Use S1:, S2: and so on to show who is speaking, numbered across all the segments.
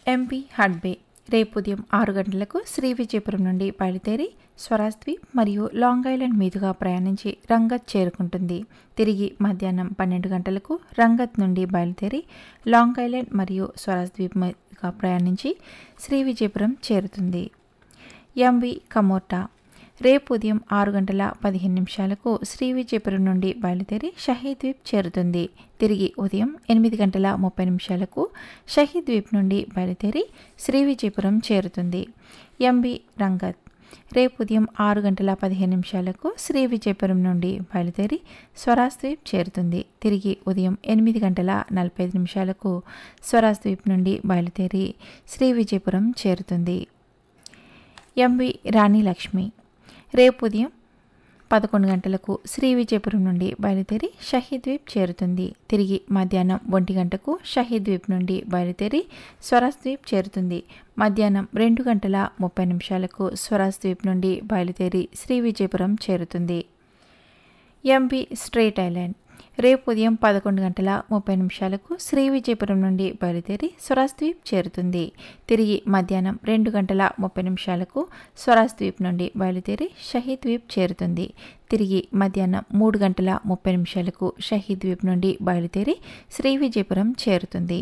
S1: MP హడ్బే రేపు ఉదయం ఆరు గంటలకు శ్రీ విజయపురం నుండి బయలుదేరి స్వరాజ్ ద్వీప్ మరియు లాంగ్ ఐలాండ్ మీదుగా ప్రయాణించి రంగత్ చేరుకుంటుంది తిరిగి మధ్యాహ్నం పన్నెండు గంటలకు రంగత్ నుండి బయలుదేరి లాంగ్ ఐలాండ్ మరియు స్వరాజ్ ద్వీప్ మీదుగా ప్రయాణించి శ్రీ విజయపురం చేరుతుంది ఎంవి కమోటా రేపు ఉదయం ఆరు గంటల పదిహేను నిమిషాలకు శ్రీ విజయపురం నుండి బయలుదేరి షహీద్ ద్వీప్ చేరుతుంది తిరిగి ఉదయం ఎనిమిది గంటల ముప్పై నిమిషాలకు షహీద్ ద్వీప్ నుండి బయలుదేరి శ్రీ విజయపురం చేరుతుంది ఎంబి రంగత్ రేపు ఉదయం ఆరు గంటల పదిహేను నిమిషాలకు శ్రీ విజయపురం నుండి బయలుదేరి స్వరాజ్ ద్వీప్ చేరుతుంది తిరిగి ఉదయం ఎనిమిది గంటల నలభై ఐదు నిమిషాలకు స్వరాజ్ ద్వీప్ నుండి బయలుదేరి శ్రీ విజయపురం చేరుతుంది ఎంవి రాణి లక్ష్మి రేపు ఉదయం పదకొండు గంటలకు శ్రీ విజయపురం నుండి బయలుదేరి షహీద్ ద్వీప్ చేరుతుంది తిరిగి మధ్యాహ్నం ఒంటి గంటకు షహీద్ ద్వీప్ నుండి బయలుదేరి స్వరాజ్ ద్వీప్ చేరుతుంది మధ్యాహ్నం రెండు గంటల ముప్పై నిమిషాలకు స్వరాజ్ ద్వీప్ నుండి బయలుదేరి శ్రీ విజయపురం చేరుతుంది ఎంపీ స్ట్రేట్ ఐలాండ్ రేపు ఉదయం పదకొండు గంటల ముప్పై నిమిషాలకు శ్రీ విజయపురం నుండి బయలుదేరి స్వరాజ్ ద్వీప్ చేరుతుంది తిరిగి మధ్యాహ్నం రెండు గంటల ముప్పై నిమిషాలకు స్వరాజ్ ద్వీప్ నుండి బయలుదేరి షహీద్ ద్వీప్ చేరుతుంది తిరిగి మధ్యాహ్నం మూడు గంటల ముప్పై నిమిషాలకు షహీద్ ద్వీప్ నుండి బయలుదేరి శ్రీ విజయపురం చేరుతుంది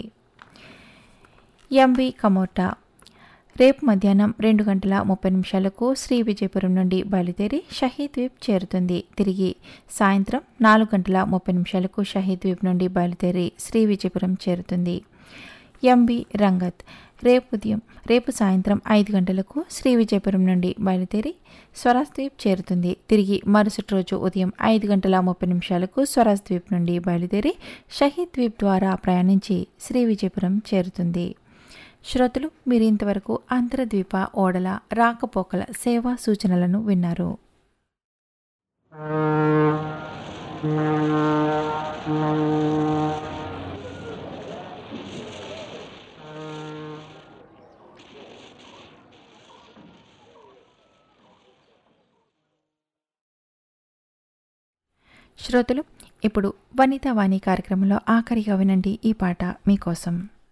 S1: ఎంవి కమోటా రేపు మధ్యాహ్నం రెండు గంటల ముప్పై నిమిషాలకు శ్రీ విజయపురం నుండి బయలుదేరి షహీద్ ద్వీప్ చేరుతుంది తిరిగి సాయంత్రం నాలుగు గంటల ముప్పై నిమిషాలకు షహీద్ ద్వీప్ నుండి బయలుదేరి శ్రీ విజయపురం చేరుతుంది ఎంబి రంగత్ రేపు ఉదయం రేపు సాయంత్రం ఐదు గంటలకు శ్రీ విజయపురం నుండి బయలుదేరి స్వరాజ్ ద్వీప్ చేరుతుంది తిరిగి మరుసటి రోజు ఉదయం ఐదు గంటల ముప్పై నిమిషాలకు స్వరాజ్ ద్వీప్ నుండి బయలుదేరి షహీద్ ద్వీప్ ద్వారా ప్రయాణించి శ్రీ విజయపురం చేరుతుంది శ్రోతలు మీరు ఇంతవరకు అంతర్ద్వీప ఓడల రాకపోకల సేవా సూచనలను విన్నారు శ్రోతలు ఇప్పుడు వనితా వాణి కార్యక్రమంలో ఆఖరిగా వినండి ఈ పాట మీకోసం